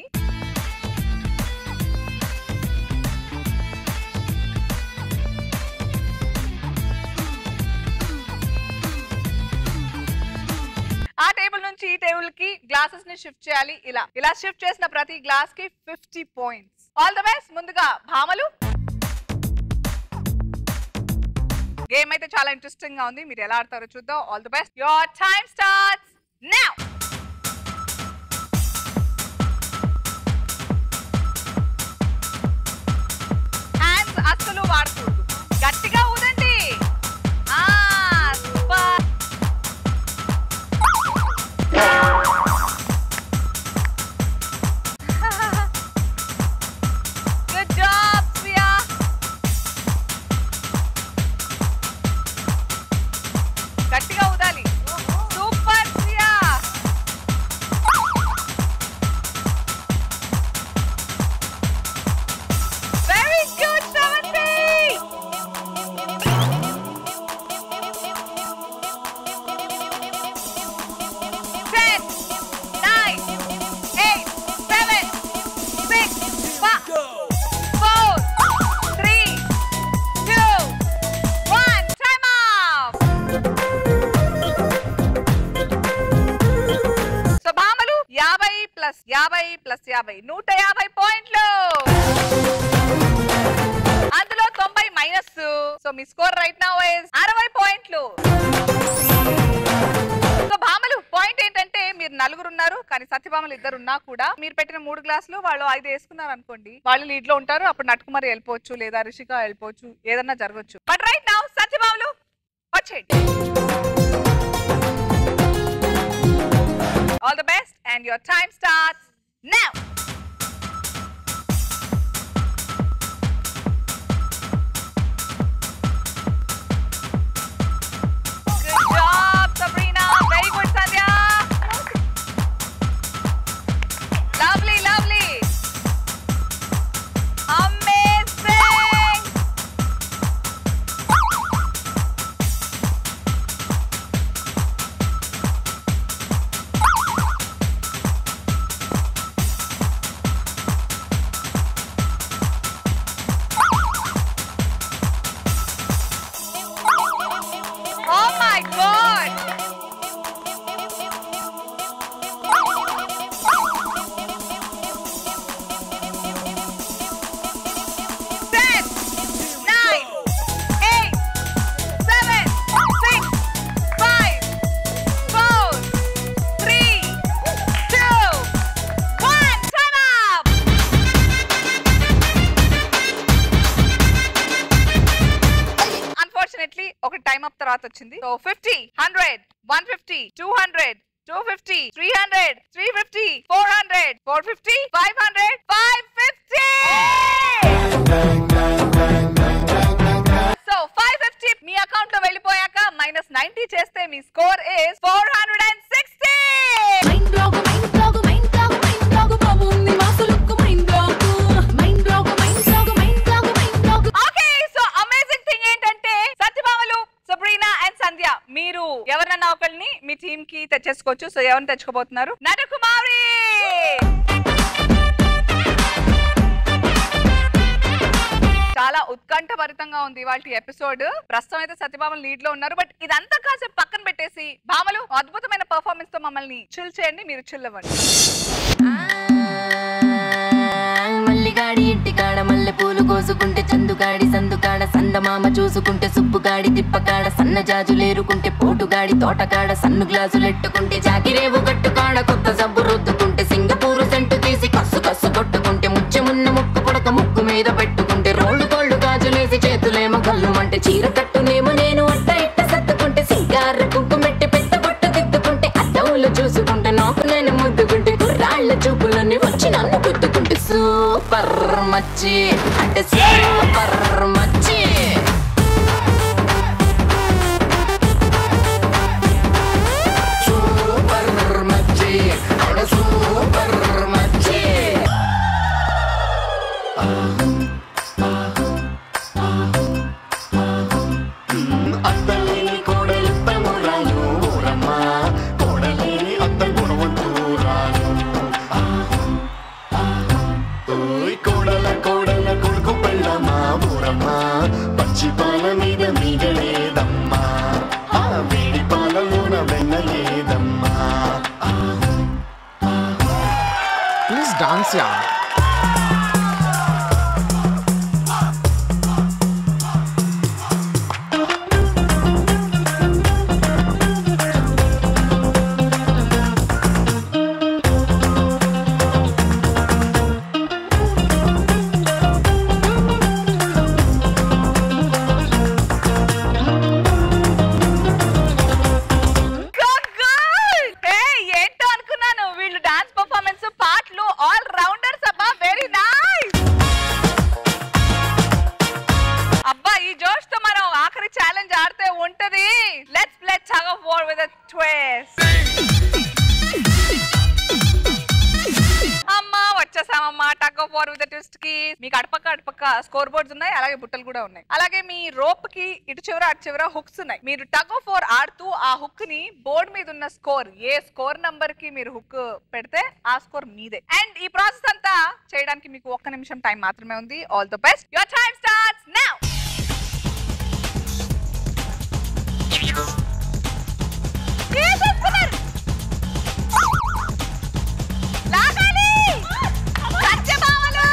ఆ టేబుల్ నుంచి ఈ టేబుల్ కి గ్లాసెస్ ని షిఫ్ట్ చేయాలి ఇలా ఇలా షిఫ్ట్ చేసిన ప్రతి గ్లాస్ కి fifty points all the best ముందుగా భామలు గేమ్ అయితే చాలా ఇంట్రెస్టింగ్ గా ఉంది మీరు ఎలా ఆడతారో చూద్దాం all the best your time starts now hands అస్సలు వాడకూడదు గట్టిగా ఊదండి ఆ సూపర్ Good job, Priya. గట్టిగా ఊదాలి super Priya very good Sravanthi ten nine eight seven six four three two one time off so భామలు యాభై ప్లస్ యాభై ప్లస్ యాభై నూట యాభై పాయింట్లు అందులో తొంభై మైనస్ సో మీ స్కోర్ రైట్ నౌ ఇస్ అరవై పాయింట్లు సో భామలు పాయింట్ ఏంటంటే మీరు నలుగురు ఉన్నారు కానీ సత్యభామలు ఇద్దరు ఉన్నా కూడా మీరు పెట్టిన మూడు గ్లాసులు వాళ్ళు ఐదు వేసుకున్నారు అనుకోండి వాళ్ళు లీడ్ లో ఉంటారు అప్పుడు నటుకుమారి వెళ్ళిపోవచ్చు లేదా రిషిక వెళ్ళిపోవచ్చు ఏదన్నా జరగచ్చు బట్ రైట్ నౌ సత్యభామలు వచ్చేయండి all the best and your time starts now time up తర్వాత వచ్చింది so fifty hundred one fifty two hundred two fifty three hundred three fifty four hundred four fifty five hundred five fifty so five fifty మీ account లో వెళ్ళిపోయాక minus ninety చేస్తే మీ score is four hundred and sixty okay so amazing thing ఏంటంటే సత్యభామలు Sabrina and Sandhya మీరు ఎవరినన్నా ఒకరిని మీ టీమ్ కి తెచ్చేసుకోవచ్చు సో ఎవరిని తెచ్చుకోబోతున్నారు నటకుమారి చాలా ఉత్కంఠభరితంగా ఉంది వాళ్ళ ఎపిసోడ్ ప్రస్తుతం అయితే సత్యభామలు లీడ్ లో ఉన్నారు బట్ ఇదంతా కాసేపు పక్కన పెట్టేసి భామలు అద్భుతమైన పర్ఫార్మెన్స్ తో మమ్మల్ని చిల్ చేయండి మీరు చిల్ అవ్వండి మల్లిగాడి ఇంటికాడ మల్లె పూలు కోసుకుంటే చందుగాడి సందుకాడ సందమామ చూసుకుంటే సుబ్బుగాడి తిప్పకాడ సన్న జాజులేరుకుంటే పోటుగాడి తోటకాడ సన్ను గ్లాసులెట్టుకుంటే జాకిరేవు గట్టుకాడ కొత్త సబ్బు రుద్దుకుంటే సింగపూరు సెంటు తీసి కస్సు కస్సు కొట్టుకుంటే ముచ్చెమున్న ముక్కు పుడక ముక్కు మీద పెట్టుకుంటే రోళ్ళు కోళ్ళు గాజులేసి చేతులేమో కళ్ళు అంటే చీర కట్టునేమో నేను అట్ట ఇట్ట సర్దుకుంటే సింగార కుంకుమెట్టి పెద్ద బొట్టు దిద్దుకుంటే అద్దవులు చూసుకుంటే నాకు నేను ముద్దుకుంటే కుర్రాళ్ళ చూపులన్నీ వచ్చి నన్ను గుద్దుకుంటే సూపర్ మచ్చి అంటే సూపర్ మచ్చి సూపర్ మచ్చి అంటే సూపర్ మచ్చి అత్తలేని కోడలు తమ్మురాలు ఊరమ్మ కోడలేని అత్త గుణవంతురాలు ఓయ్ కోడల కోడల కొడుకు పెళ్ళమ్మా ఊరమ్మ పచ్చి పాల మీద మీగలేదమ్మా ఆ వేడి పాలలోన వెన్నలేదమ్మా ప్లీజ్ డాన్స్ యా Hey, ఏంటో అనుకున్నాను వీళ్ళు డాన్స్ పర్ఫార్మెన్స్ పాటలు ఆల్ రౌండర్స్ అబ్బా వెరీ నైస్ అబ్బా ఈ జోష్ తో మనం ఆఖరి ఛాలెంజ్ ఆడితే ఉంటది let's play tug of war with twist అమ్మా వచ్చేసామమ్మా tug of war with twist కి మీకు అటుపక్క అటుపక్క స్కోర్ బోర్డ్స్ ఉన్నాయి అలాగే బుట్టలు కూడా ఉన్నాయి అలాగే మీ రోప్ కి ఇటు చివర అటు చివర హుక్స్ ఉన్నాయి మీరు టగ్ ఆఫ్ వార్ ఆడుతూ ఆ హుక్ ని బోర్డ్ మీద ఉన్న స్కోర్ ఏ స్కోర్ నంబర్ కి మీరు హుక్ పెడితే ఆ స్కోర్ మీదే అండ్ ఈ ప్రాసెస్ అంతా చేయడానికి మీకు ఒక్క నిమిషం టైం మాత్రమే ఉంది all the best your time starts now లాగాలి సత్యభామలు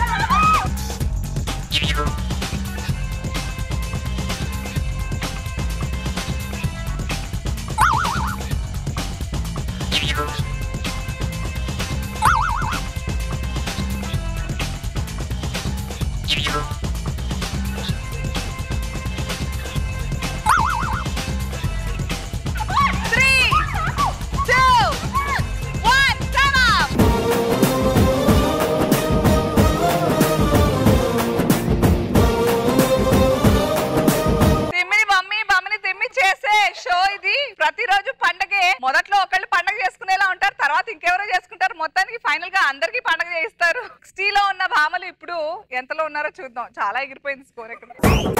Three, two, one, time up. తిమ్మిని మమ్మీ మమ్మీని తిమ్మి చేసే షో ఇది ప్రతిరోజు పండగే మొదట్లో ఒకళ్ళు పండగ చేసుకునేలా ఉంటారు తర్వాత ఇంకెవరో చేసుకుంటారు మొత్తానికి ఫైనల్ గా అందరికి పండగ చేయిస్తారు సిక్స్టీలో ఉన్న భామలు ఇప్పుడు ఎంతలో ఉన్నారో చూద్దాం చాలా ఎగిరిపోయింది స్కోర్ ఇక్కడ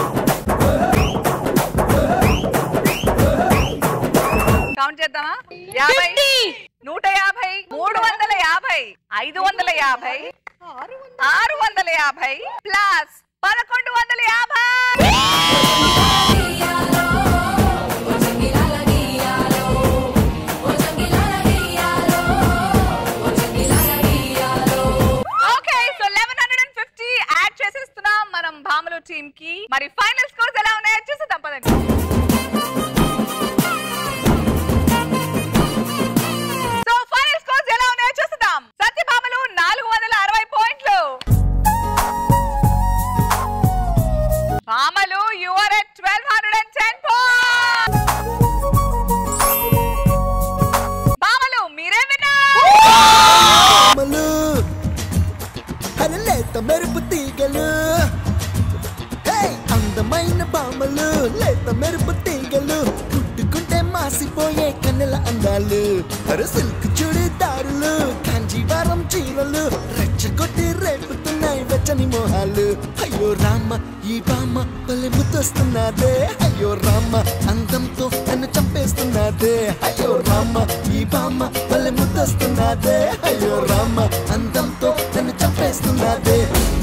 కౌంట్ చేద్దామా యాభై నూట యాభై మూడు వందల యాభై ఐదు వందల యాభై ఆరు వందల యాభై ప్లస్ పదకొండు వందల యాభై okay so eleven hundred and fifty add చేసేస్తున్నాం మనం భామలు టీమ్ కి మరి ఫైనల్ స్కోర్స్ ఎలా ఉన్నాయో చూసేద్దాం పదండి సో ఫైనల్ స్కోర్స్ ఎలా ఉన్నాయో చూసేద్దాం సత్యభామలు నాలుగు వందల అరవై పాయింట్లు భామలు you are at twelve hundred and ten points మెరుపు తీగలు హే! అందమైన బామలు లేత మెరుపు తీగలు కుట్టుకుంటే మాసిపోయే కన్నెల అందాలు అరే సిల్క్ చుడిదారులు కాంజీవరం చీరలు రెచ్చగొట్టి రేపుతున్నాయి వెచ్చని మోహాలు అయ్యో రామ ఈ బామ్మ భలే ముద్దొస్తున్నదే అయ్యో రామ అందంతో నన్ను చంపేస్తున్నదే అయ్యో రామ ఈ బామ్మ భలే ముద్దొస్తున్నదే అయ్యో రామ అందంతో నన్ను చంపేస్తున్నదే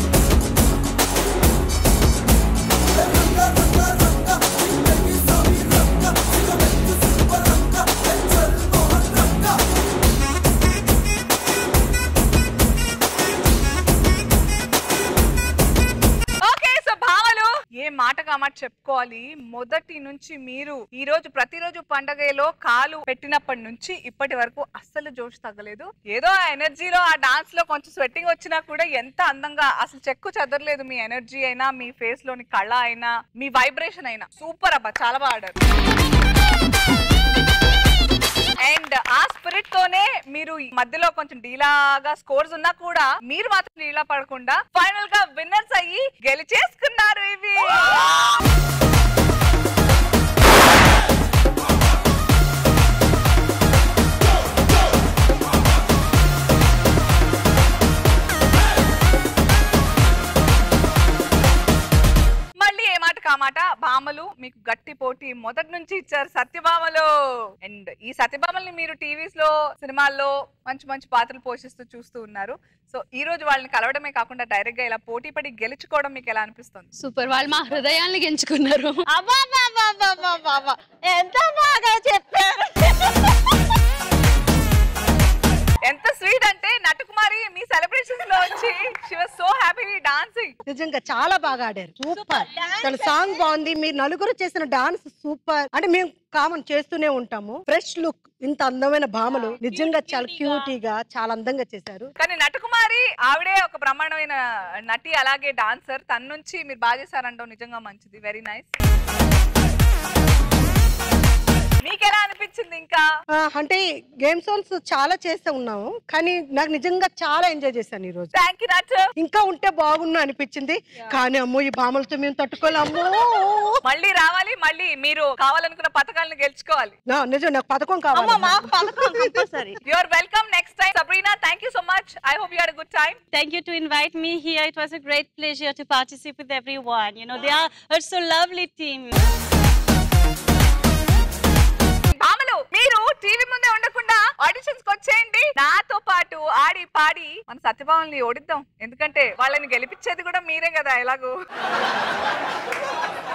ఓకే సో భావలు ఏ మాట కామాట చెప్పుకోవాలి మొదటి నుంచి మీరు ఈ రోజు ప్రతిరోజు పండగలో కాలు పెట్టినప్పటి నుంచి ఇప్పటి వరకు అస్సలు జోష్ తగ్గలేదు ఏదో ఆ ఎనర్జీలో ఆ డాన్స్ లో కొంచెం స్వెట్టింగ్ వచ్చినా కూడా ఎంత అందంగా అసలు చెక్కు చెదరలేదు మీ ఎనర్జీ అయినా మీ ఫేస్ లోని కళ అయినా మీ వైబ్రేషన్ అయినా సూపర్ అబ్బా చాలా బాగా ఆడారు అండ్ ఆ స్పిరిట్ తోనే మీరు ఈ మధ్యలో కొంచెం డీలాగా స్కోర్స్ ఉన్నా కూడా మీరు మాత్రం డీలా పడకుండా ఫైనల్ గా విన్నర్స్ అయ్యి గెలిచేసుకున్నారు ఇవి మళ్ళీ ఏ మాట కామాట భామలు మీకు గట్టి పోటీ మొదటి నుంచి ఇచ్చారు సత్యభామలు అండ్ ఈ సత్యభామల్ని మీరు టీవీస్ లో సినిమాల్లో మంచి మంచి పాత్రలు పోషిస్తూ చూస్తూ ఉన్నారు సో ఈ రోజు వాళ్ళని కలవడమే కాకుండా డైరెక్ట్ గా ఇలా పోటీ పడి గెలుచుకోవడం మీకు ఎలా అనిపిస్తుంది సూపర్ వాళ్ళు మా హృదయాల్ని గెంచుకున్నారు ఎంత బాగా చెప్పారు ఎంత స్వీట్ అంటే నటుకుమారి మీ సెలబ్రేషన్స్ లో వచ్చి she was so happy dancing నిజంగా చాలా బాగా ఆడారు సూపర్ తన సాంగ్ బాగుంది మీరు నలుగురు చేసిన డాన్స్ సూపర్ అంటే మేము కామన్ చేస్తూనే ఉంటాము ఫ్రెష్ లుక్ ఇంత అందమైన భామలు నిజంగా చాలా క్యూటీగా చాలా అందంగా చేశారు కానీ నటుకుమారి ఆవిడే ఒక బ్రహ్మాండమైన నటి అలాగే డాన్సర్ తన నుంచి మీరు బాగా చేశారంటావు నిజంగా మంచిది వెరీ నైస్ మీకెలా అనిపించింది ఇంకా ఆ, అంటే గేమ్ సాంగ్స్ చాలా చేస్తూ ఉన్నాము కానీ నాకు నిజంగా చాలా ఎంజాయ్ చేశాను ఈ రోజు థ్యాంక్ యూ నట్ ఇంకా ఉంటే బాగున్నా అనిపించింది కానీ అమ్మో ఈ భామలతో మేము తట్టుకోలేము మళ్ళీ రావాలి మళ్ళీ మీరు కావాలనుకున్న పథకాలను గెలుచుకోవాలి నా, నిజం నాకు పథకం కావాలి మాకు పథకం compulsory you are welcome next time Sabrina thank you so much I hope you had good time Thank you to invite me here. It was a great pleasure to participate with everyone. You know, they are a so lovely team. భామలు మీరు TV ముందే ఉండకుండా auditions కి వచ్చేయండి నాతో పాటు ఆడి పాడి మన సత్యభామల్ని ఓడిద్దాం ఎందుకంటే వాళ్ళని గెలిపించేది కూడా మీరే కదా ఎలాగో